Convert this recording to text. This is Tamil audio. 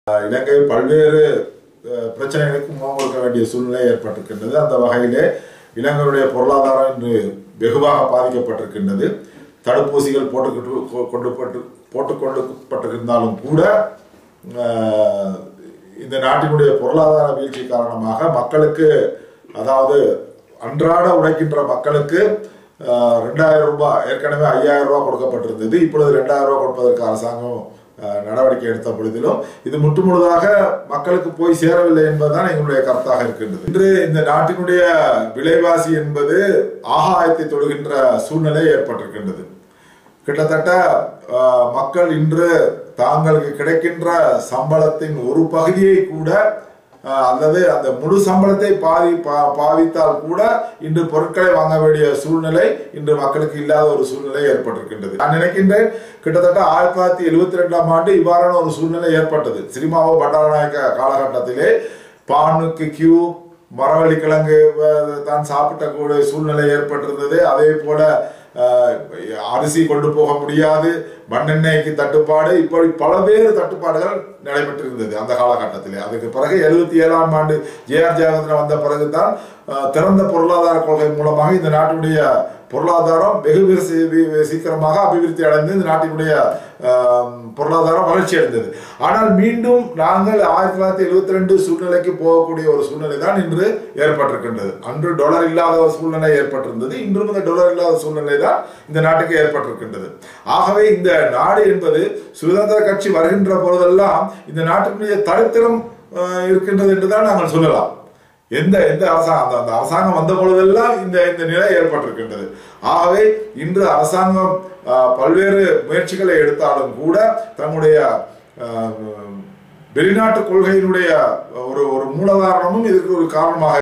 இலங்கை பல்வேறு அஹ், பிரச்சனைகளுக்கு முகம் கொடுக்க வேண்டிய சூழ்நிலை ஏற்பட்டிருக்கின்றது அந்த வகையிலே இலங்கையுடைய பொருளாதாரம் இன்று வெகுவாக பாதிக்கப்பட்டிருக்கின்றது தடுப்பூசிகள் போட்டுக்கிட்டு கொ- கொண்டு பட்டு போட்டுக்கொள்ளப்பட்டிருந்தாலும் கூட அஹ், இந்த நாட்டினுடைய பொருளாதார வீழ்ச்சி காரணமாக மக்களுக்கு அதாவது அன்றாட உழைக்கின்ற மக்களுக்கு அஹ், ரெண்டாயிரம் ரூபாய் ஏற்கனவே ஐயாயிரம் ரூபாய் கொடுக்கப்பட்டிருந்தது இப்பொழுது ரெண்டாயிரம் ரூபாய் கொடுப்பதற்கு அரசாங்கம் அஹ், நடவடிக்கை எடுத்த பொழுதிலும் இது முற்றுமுழுதாக மக்களுக்கு போய் சேரவில்லை என்பதுதான் எங்களுடைய கருத்தாக இருக்கின்றது இன்று இந்த நாட்டினுடைய விலைவாசி என்பது ஆகாயத்தை தொடுகின்ற சூழ்நிலை ஏற்பட்டிருக்கின்றது கிட்டத்தட்ட அஹ், மக்கள் இன்று தாங்களுக்கு கிடைக்கின்ற சம்பளத்தின் ஒரு பகுதியை கூட அஹ், அல்லது அந்த முழு சம்பளத்தை பாதி பா- பாவித்தால் கூட இன்று பொருட்களை வாங்க வேண்டிய சூழ்நிலை இன்று மக்களுக்கு இல்லாத ஒரு சூழ்நிலை ஏற்பட்டிருக்கின்றது நான் நினைக்கின்றேன் கிட்டத்தட்ட ஆயிரத்தி தொள்ளாயிரத்தி எழுபத்தி ரெண்டாம் ஆண்டு இவ்வாறான ஒரு சூழ்நிலை ஏற்பட்டது சினிமாவோ பண்டாரநாயக்க காலகட்டத்திலே பானுக்கு கியூ மரவள்ளி கிழங்கு அஹ், தான் சாப்பிட்ட கூட சூழ்நிலை ஏற்பட்டிருந்தது அதே போல அஹ், அரிசி கொண்டு போக முடியாது மண்ணெண்ணெய்க்கு தட்டுப்பாடு இப்படி பல்வேறு தட்டுப்பாடுகள் நடைபெற்றிருந்தது அந்த காலகட்டத்திலே அதுக்கு பிறகு எழுபத்தி ஏழாம் ஆண்டு ஜேஆர் ஜெயவர்தன வந்த பிறகுதான் அஹ், திறந்த பொருளாதார கொள்கை மூலமாக இந்த நாட்டினுடைய பொருளாதாரம் வெகு வெகு சீ- சீக்கிரமாக அபிவிருத்தி அடைந்து இந்த நாட்டினுடைய ஆம், பொருளாதாரம் வளர்ச்சி அடைந்தது ஆனால் மீண்டும் நாங்கள் ஆயிரத்தி தொள்ளாயிரத்தி எழுபத்தி ரெண்டு சூழ்நிலைக்கு போகக்கூடிய ஒரு சூழ்நிலை தான் இன்று ஏற்பட்டிருக்கின்றது அன்று டாலர் இல்லாத ஒரு சூழ்நிலை ஏற்பட்டிருந்தது இன்றும் இந்த டாலர் இல்லாத சூழ்நிலை தான் இந்த நாட்டுக்கு ஏற்பட்டிருக்கின்றது ஆகவே இந்த நாடு என்பது சுதந்திர கட்சி வருகின்ற பொழுதெல்லாம் இந்த நாட்டினுடைய தரித்திரம் ஆஹ், இருக்கின்றது என்றுதான் நாங்கள் சொல்லலாம் எந்த எந்த அரசாங்கம் அந்த அந்த அரசாங்கம் வந்த பொழுதெல்லாம் இந்த இந்த நிலை ஏற்பட்டிருக்கின்றது ஆகவே இன்று அரசாங்கம் ஆஹ், பல்வேறு முயற்சிகளை எடுத்தாலும் கூட தன்னுடைய ஆஹ், வெளிநாட்டு கொள்கையினுடைய ஒரு ஒரு மூலகாரணமும் இதற்கு ஒரு காரணமாக